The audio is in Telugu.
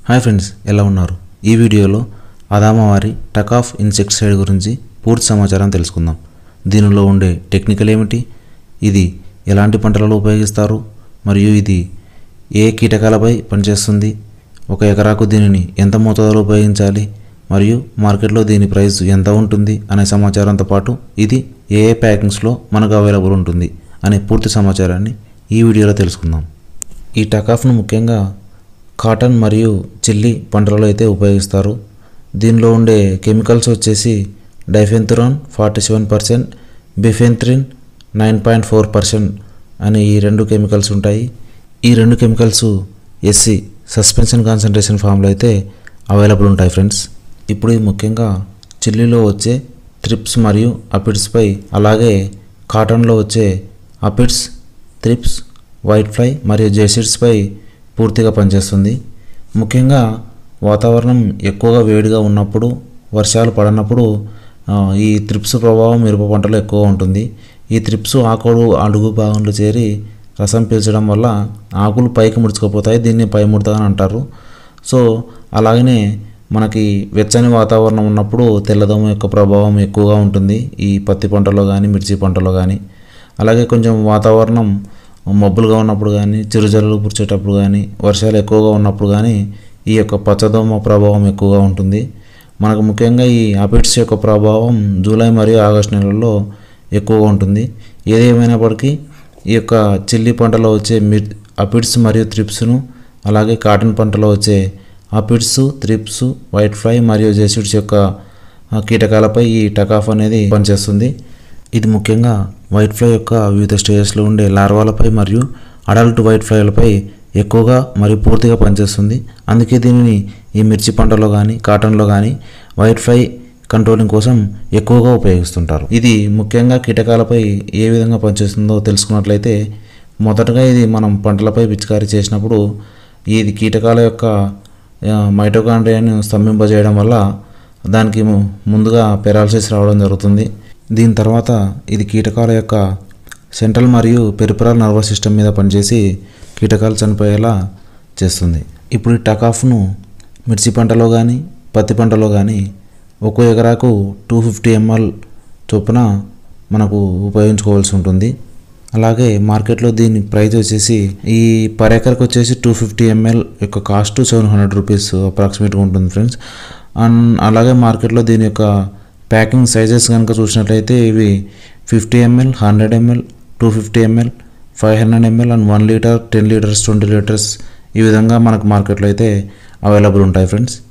హాయ్ ఫ్రెండ్స్ ఎలా ఉన్నారు ఈ వీడియోలో అదామవారి టక్ ఆఫ్ ఇన్సెక్టిసైడ్ గురించి పూర్తి సమాచారం తెలుసుకుందాం దీనిలో ఉండే టెక్నికల్ ఏమిటి ఇది ఎలాంటి పంటలలో ఉపయోగిస్తారు మరియు ఇది ఏ కీటకాలపై పనిచేస్తుంది ఒక ఎకరాకు దీనిని ఎంత మోతాదులో ఉపయోగించాలి మరియు మార్కెట్లో దీని ప్రైస్ ఎంత ఉంటుంది అనే సమాచారంతో పాటు ఇది ఏ ఏ ప్యాకింగ్స్లో మనకు అవైలబుల్ ఉంటుంది అనే పూర్తి సమాచారాన్ని ఈ వీడియోలో తెలుసుకుందాం ఈ టకాఫ్ను ముఖ్యంగా కాటన్ మరియు చిల్లీ పంటలలో అయితే ఉపయోగిస్తారు దీనిలో ఉండే కెమికల్స్ వచ్చేసి diafenthiuron forty seven percent bifenthrin nine point four percent అనే ఈ రెండు కెమికల్స్ ఉంటాయి ఈ రెండు కెమికల్స్ ఎస్సి సస్పెన్షన్ కాన్సన్ట్రేషన్ ఫామ్లో అయితే అవైలబుల్ ఉంటాయి ఫ్రెండ్స్ ఇప్పుడు ఇది ముఖ్యంగా చిల్లీలో వచ్చే త్రిప్స్ మరియు అపిడ్స్పై అలాగే కాటన్లో వచ్చే అపిడ్స్ త్రిప్స్ వైట్ ఫ్లై మరియు జెసిడ్స్పై పూర్తిగా పనిచేస్తుంది ముఖ్యంగా వాతావరణం ఎక్కువగా వేడిగా ఉన్నప్పుడు వర్షాలు పడనప్పుడు ఆ, ఈ త్రిప్స్ ప్రభావం మిరప పంటలో ఎక్కువ ఉంటుంది ఈ త్రిప్స్ ఆకులు అడుగు భాగంలో చేరి రసం పీల్చడం వల్ల ఆకులు పైకి ముడుచుకుపోతాయి దీన్ని పై ముడత అని అంటారు సో అలాగనే మనకి వెచ్చని వాతావరణం ఉన్నప్పుడు తెల్లదోమ యొక్క ప్రభావం ఎక్కువగా ఉంటుంది ఈ పత్తి పంటలో కానీ మిర్చి పంటలో కానీ అలాగే కొంచెం వాతావరణం మబ్బులుగా ఉన్నప్పుడు కానీ చిరుజల్లు పురిచేటప్పుడు కానీ వర్షాలు ఎక్కువగా ఉన్నప్పుడు కానీ ఈ యొక్క పచ్చదోమ ప్రభావం ఎక్కువగా ఉంటుంది మనకు ముఖ్యంగా ఈ అపిడ్స్ యొక్క ప్రభావం జూలై మరియు ఆగస్టు నెలల్లో ఎక్కువగా ఉంటుంది ఏదేమైనప్పటికీ ఈ యొక్క చిల్లీ పంటలో వచ్చే మిర్ అపిడ్స్ మరియు త్రిప్స్ను అలాగే కాటన్ పంటలో వచ్చే అపిడ్స్ త్రిప్స్ వైట్ ఫ్లై మరియు జెసిడ్స్ యొక్క ఆ, కీటకాలపై ఈ టకాఫ్ అనేది పనిచేస్తుంది ఇది ముఖ్యంగా వైట్ ఫ్లై యొక్క వివిధ స్టేజెస్లో ఉండే లార్వాలపై మరియు అడల్ట్ వైట్ ఫ్లైలపై ఎక్కువగా మరియు పూర్తిగా పనిచేస్తుంది అందుకే దీనిని ఈ మిర్చి పంటలో కానీ కాటన్లో కానీ వైట్ ఫ్లై కంట్రోలింగ్ కోసం ఎక్కువగా ఉపయోగిస్తుంటారు ఇది ముఖ్యంగా కీటకాలపై ఏ విధంగా పనిచేస్తుందో తెలుసుకున్నట్లయితే మొదటగా ఇది మనం పంటలపై పిచికారీ చేసినప్పుడు ఇది కీటకాల యొక్క ఆ, మైటోకాండ్రియాను స్తంభింపజేయడం వల్ల దానికి ము- ముందుగా పెరాలసిస్ రావడం జరుగుతుంది దీని తర్వాత ఇది కీటకాల యొక్క సెంట్రల్ మరియు పెరిపరల్ నర్వస్ సిస్టమ్ మీద పనిచేసి కీటకాలు చనిపోయేలా చేస్తుంది ఇప్పుడు ఈ టకాఫ్ను మిర్చి పంటలో కానీ పత్తి పంటలో కానీ ఒక్కో ఎకరాకు టూ ఫిఫ్టీ ఎంఎల్ చొప్పున మనకు ఉపయోగించుకోవాల్సి ఉంటుంది అలాగే మార్కెట్లో దీని ప్రైస్ వచ్చేసి ఈ పర్ ఎకర్కి వచ్చేసి టూ ఫిఫ్టీ ఎంఎల్ యొక్క కాస్ట్ సెవెన్ హండ్రెడ్ రూపీస్ అప్రాక్సిమేట్గా ఉంటుంది ఫ్రెండ్స్ అండ్ అలాగే మార్కెట్లో దీని యొక్క ప్యాకింగ్ సైజెస్ కనుక చూసినట్లయితే ఇవి fifty ML hundred ML two fifty ML five hundred ML and one litre ten litres twenty litres ఈ విధంగా మనకు మార్కెట్లో అయితే అవైలబుల్ ఉంటాయి ఫ్రెండ్స్